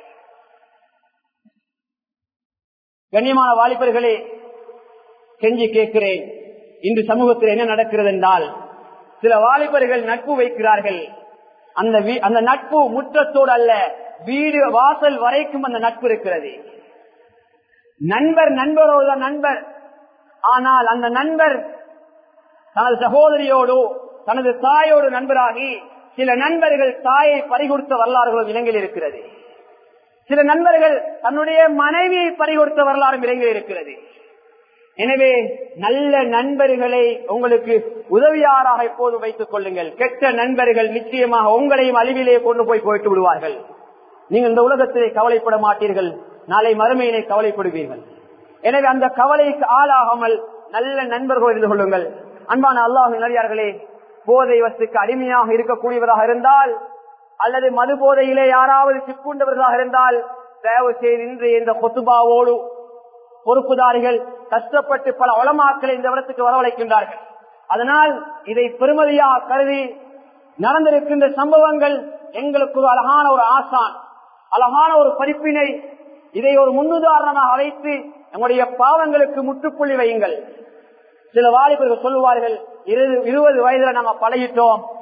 [SPEAKER 1] கண்ணியமான வாலிபர்களே கெஞ்சி கேட்கிறேன் இன்று சமூகத்தில் என்ன நடக்கிறது என்றால் சில வாலிபர்கள் நட்பு வைக்கிறார்கள் அந்த அந்த நட்பு முற்றத்தோடு அல்ல வீடு வாசல் வரைக்கும் அந்த நட்பு இருக்கிறது நண்பர் நண்பரோடு தான் நண்பர் ஆனால் அந்த நண்பர் தனது சகோதரியோடு தனது தாயோடு நண்பராகி சில நண்பர்கள் தாயை பறிகொடுத்த வரலாறுகளும் இலங்கையில் இருக்கிறது சில நண்பர்கள் தன்னுடைய மனைவியை பறிகொடுத்த வரலாறும் இலங்கையில் இருக்கிறது எனவே நல்ல நண்பர்களை உங்களுக்கு உதவியாராக எப்போது வைத்துக் கொள்ளுங்கள் கெட்ட நண்பர்கள் நிச்சயமாக உங்களையும் அழிவிலே கொண்டு போய் போயிட்டு விடுவார்கள் நீங்கள் இந்த உலகத்திலே கவலைப்பட மாட்டீர்கள் நாளை மறுமையிலே கவலைப்படுவீர்கள் எனவே அந்த கவலைக்கு ஆளாகாமல் நல்ல நண்பர்கள் இருந்து கொள்ளுங்கள் அன்பான அல்லாஹு நடிகார்களே போதை வசுக்கு அடிமையாக இருக்கக்கூடியவராக இருந்தால் அல்லது மது போதையிலே யாராவது சிக்குண்டவர்களாக இருந்தால் தயவு செய்து இன்றைய இந்த கொத்துபாவோடு பொறுப்புதாரிகள் கஷ்டப்பட்டு பல வளமாக்களை இந்த இடத்துக்கு வரவழைக்கின்றார்கள் அதனால் இதை பெருமதியாக கருதி நடந்திருக்கின்ற சம்பவங்கள் எங்களுக்கு ஒரு அழகான ஒரு ஆசான் அழகான ஒரு படிப்பினை இதை ஒரு முன்னுதாரணமாக வைத்து நம்முடைய பாவங்களுக்கு முற்றுப்புள்ளி வையுங்கள் சில வாலிபர்கள் சொல்லுவார்கள் இருபது வயதுல நாங்க பழகிட்டோம்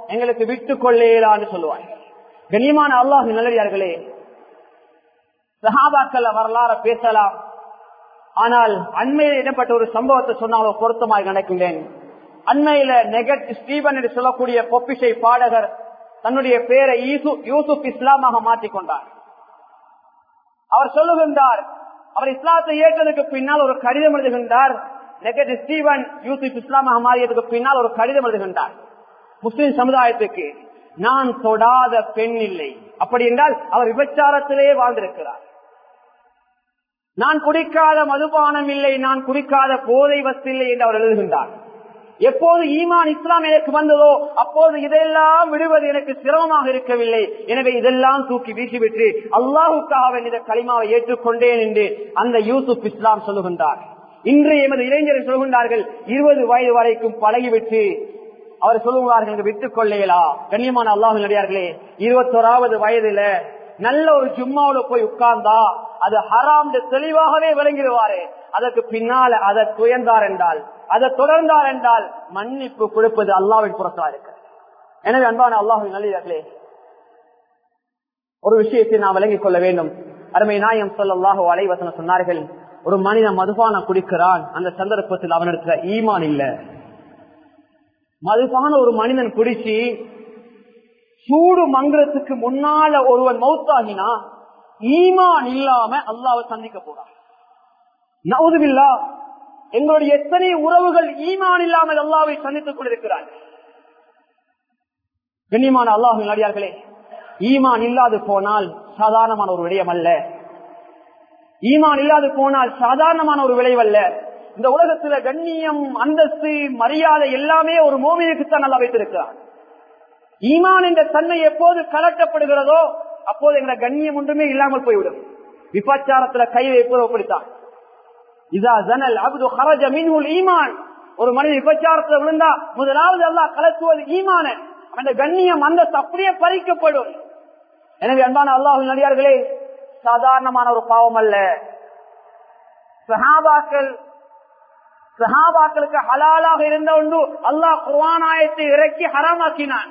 [SPEAKER 1] எங்களுக்கு விட்டு கொள்ளேலான்னு சொல்லுவாங்க கண்ணியமான அல்லாஹ் நல்லடியார்களே சஹாபாக்கள் வரலாற பேசலாம் ஆனால் அண்மையில் இடப்பட்ட ஒரு சம்பவத்தை சொன்னால் பொருத்தமாக நினைக்கின்றேன் அண்மையில நெகட் ஸ்டீபன் என்று சொல்லக்கூடிய பொப்பிசை பாடகர் தன்னுடைய பேரை யூசுப் இஸ்லாமாக மாற்றிக்கொண்டார் அவர் சொல்லுகின்றார் அவர் இஸ்லாத்தை ஏற்றதுக்கு பின்னால் ஒரு கடிதம் எழுதுகின்றார் நெகட் ஸ்டீவன் யூசுப் இஸ்லாமாக மாறியதுக்கு பின்னால் ஒரு கடிதம் எழுதுகின்றார் முஸ்லிம் சமுதாயத்துக்கு நான் தொடாத பெண் இல்லை அப்படி என்றால் அவர் விபச்சாரத்திலே வாழ்ந்திருக்கிறார் நான் குடிக்காத மதுபானம் இல்லை நான் குடிக்காத போதை வசதி இல்லை என்று அவர் எழுதுகின்றார் எப்போது ஈமான் இஸ்லாம் எனக்கு வந்ததோ அப்போது இதெல்லாம் விடுவது எனக்கு சிரமமாக இருக்கவில்லை எனவே இதெல்லாம் தூக்கி வீசிவிட்டு அல்லாஹுக்காக இந்த களிமாவை ஏற்றுக்கொண்டேன் என்று அந்த யூசுப் இஸ்லாம் சொல்லுகின்றார் இன்று எமது இளைஞர்கள் சொல்கின்றார்கள் இருபது வயது வரைக்கும் பழகிவிட்டு அவர் சொல்லுவார்கள் விட்டுக் கொள்ளையலா கண்ணியமான அல்லாஹு நடிகார்களே இருபத்தோராவது வயதுல நல்ல ஒரு ஜும்மாவுல போய் உட்கார்ந்தா அது ஹராம் தெளிவாகவே விளங்கிடுவாரு அதற்கு பின்னால அதை துயர்ந்தார் என்றால் அதை தொடர்ந்தார் என்றால் மன்னிப்பு கொடுப்பது அல்லாவின் புறத்தா இருக்கு எனவே அன்பான அல்லாஹு நல்லே ஒரு விஷயத்தை நாம் விளங்கிக் கொள்ள வேண்டும் அருமை நாயம் சொல்லல்லாஹோ அலைவசன சொன்னார்கள் ஒரு மனிதன் மதுபானம் குடிக்கிறான் அந்த சந்தர்ப்பத்தில் அவனிடத்துல ஈமான் இல்ல மதுபான ஒரு மனிதன் குடிச்சு சூடு மங்குறதுக்கு முன்னால ஒருவன் மௌத்தாகினா ஈமான் இல்லாம அல்லாவை சந்திக்க போறான் நவுதுவில்லா எங்களுடைய எத்தனை உறவுகள் ஈமான் இல்லாமல் அல்லாவை சந்தித்துக் கொண்டிருக்கிறார்கள் கண்ணியமான அல்லாஹு நடிகார்களே ஈமான் இல்லாது போனால் சாதாரணமான ஒரு விடயம் அல்ல ஈமான் இல்லாது போனால் சாதாரணமான ஒரு விளைவல்ல இந்த உலகத்துல கண்ணியம் அந்தஸ்து மரியாதை எல்லாமே ஒரு மோமினுக்குத்தான் நல்லா வைத்திருக்கிறார் ஈமான் என்ற தன்மை எப்போது கலட்டப்படுகிறதோ அப்போது எங்களை கண்ணியம் ஒன்றுமே இல்லாமல் போய்விடும் விபச்சாரத்துல கை வைப்பதோ அப்படித்தான் இதா ஜனல் அப்து ஹரஜ மின்ஹுல் ஈமான் ஒரு மனித விபச்சாரத்துல விழுந்தா முதலாவது அல்லாஹ் கலத்துவது ஈமான அந்த கண்ணியம் அந்த அப்படியே பறிக்கப்படும் எனவே அன்பான அல்லாஹு நடிகார்களே சாதாரணமான ஒரு பாவம் அல்ல சஹாபாக்கள் சஹாபாக்களுக்கு ஹலாலாக இருந்த ஒன்று அல்லாஹ் குர்வானாயத்தை இறக்கி ஹராமாக்கினான்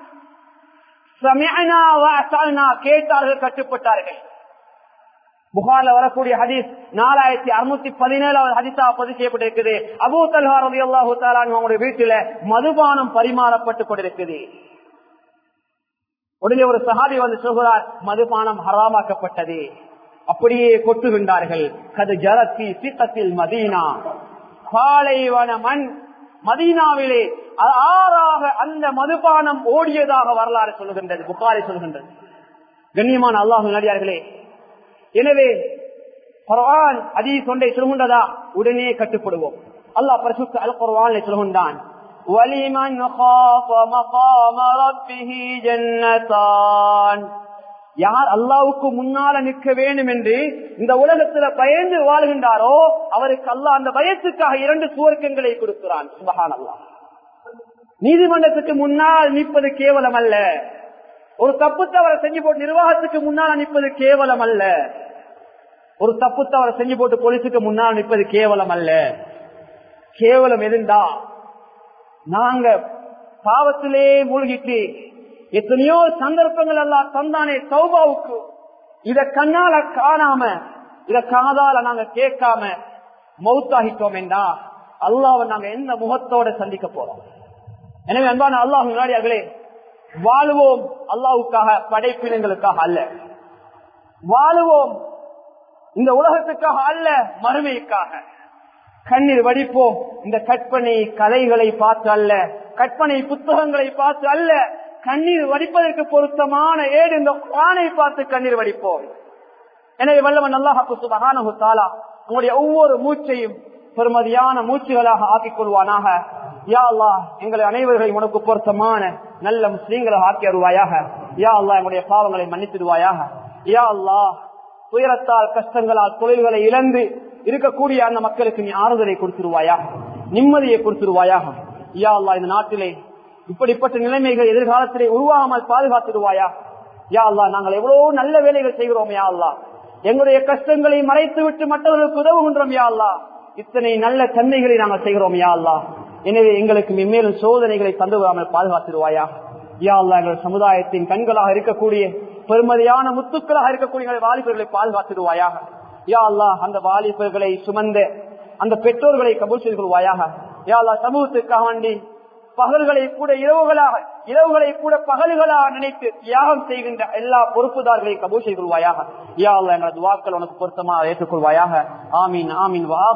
[SPEAKER 1] கேட்டார்கள் கட்டுப்பட்டார்கள் புகார்ல வரக்கூடிய ஹதீஸ் நாலாயிரத்தி அறுநூத்தி பதினேழாவது ஹதீஸா பதிவு செய்யப்பட்டிருக்குது அபூ தல்ஹா ரவி அல்லாஹூ அவங்களுடைய வீட்டுல மதுபானம் பரிமாறப்பட்டு கொண்டிருக்குது உடனே ஒரு சஹாபி வந்து சொல்கிறார் மதுபானம் ஹராமாக்கப்பட்டது அப்படியே கொட்டுகின்றார்கள் கது ஜரத்தி சித்தத்தில் மதீனா பாலைவன மண் மதீனாவிலே ஆறாக அந்த மதுபானம் ஓடியதாக வரலாறு சொல்லுகின்றது புகாரி சொல்கின்றது கண்ணியமான அல்லாஹு நடிகார்களே எனவே குர்ஆன் அதீஸ் ஒன்றை சொல்கின்றதா உடனே கட்டுப்படுவோம் அல்லாஹ் பரிசுத்த அல் குர்ஆனை சொல்கின்றான் وَلِمَنْ خَافَ مَقَامَ رَبِّهِ جَنَّتَانِ யார் அல்லாவுக்கு முன்னால நிற்க வேண்டும் என்று இந்த உலகத்துல பயந்து வாழ்கின்றாரோ அவருக்கு அல்லாஹ் அந்த பயத்துக்காக இரண்டு சுவர்க்கங்களை கொடுக்கிறான் சுபஹான் அல்லாஹ் நீதிமன்றத்துக்கு முன்னால் நிற்பது கேவலம் அல்ல ஒரு தப்பு தவறை செஞ்சு போட்டு நிர்வாகத்துக்கு முன்னால் நிற்பது கேவலம் அல்ல ஒரு தப்பு தவறை செஞ்சு போட்டு போலீஸுக்கு முன்னால் நிற்பது கேவலம் அல்ல கேவலம் எதுண்டா நாங்க பாவத்திலே மூழ்கிட்டு எத்தனையோ சந்தர்ப்பங்கள் எல்லாம் தந்தானே சௌபாவுக்கு இத கண்ணால காணாம இத காதால நாங்க கேட்காம மௌத்தாகிட்டோம் என்றா அல்லாவை நாங்க எந்த முகத்தோட சந்திக்க போறோம் எனவே அன்பான அல்லாஹ் முன்னாடியார்களே வாழுவோம் அல்லாவுக்காக படைப்பினங்களுக்காக அல்ல வாழுவோம் இந்த உலகத்துக்காக அல்ல மறுமைக்காக கண்ணீர் வடிப்போம் இந்த கற்பனை கதைகளை பார்த்து அல்ல கற்பனை புத்தகங்களை பார்த்து அல்ல கண்ணீர் வடிப்பதற்கு பொருத்தமான ஏடு இந்த குரானை பார்த்து கண்ணீர் வடிப்போம் எனவே வல்லவன் அல்லாஹு சுபஹானஹு தாலா உங்களுடைய ஒவ்வொரு மூச்சையும் பெருமதியான மூச்சுகளாக ஆக்கிக் கொள்வானாக யா அல்லா எங்களை அனைவர்களையும் உனக்கு பொருத்தமான நல்ல முஸ்லீம்களாக ஆக்கி வருவாயாக யா அல்லா எங்களுடைய பாவங்களை மன்னித்திடுவாயாக யா அல்லா துயரத்தால் கஷ்டங்களால் தொழில்களை இழந்து இருக்கக்கூடிய அந்த மக்களுக்கு நீ ஆறுதலை கொடுத்துருவாயாக நிம்மதியை கொடுத்துருவாயாக யா அல்லா இந்த நாட்டிலே இப்படிப்பட்ட நிலைமைகள் எதிர்காலத்திலே உருவாகாமல் பாதுகாத்துடுவாயா யா அல்லா நாங்கள் எவ்வளவு நல்ல வேலைகள் செய்கிறோம் யா அல்லா எங்களுடைய கஷ்டங்களை மறைத்து விட்டு மற்றவர்களுக்கு உதவுகின்றோம் யா அல்லா இத்தனை நல்ல தன்மைகளை நாங்கள் செய்கிறோம் யா அல்லா எனவே எங்களுக்கு மென்மேலும் சோதனைகளை தந்து விடாமல் பாதுகாத்துடுவாயா யா அல்லா எங்கள் சமுதாயத்தின் கண்களாக இருக்கக்கூடிய பெருமதியான முத்துக்களாக இருக்கக்கூடிய எங்கள் வாலிபர்களை பாதுகாத்துடுவாயாக யா அல்லா அந்த வாலிபர்களை சுமந்த அந்த பெற்றோர்களை கபூல் செய்து கொள்வாயாக யா அல்லா சமூகத்துக்காக வேண்டி பகல்களை கூட இரவுகளாக இரவுகளை கூட பகல்களாக நினைத்து தியாகம் செய்கின்ற எல்லா பொறுப்புதார்களை கபூல் செய்து கொள்வாயாக யா அல்லா எங்களது வாக்கள் உனக்கு பொருத்தமாக ஏற்றுக்கொள்வாயாக ஆமீன் ஆமீன் வா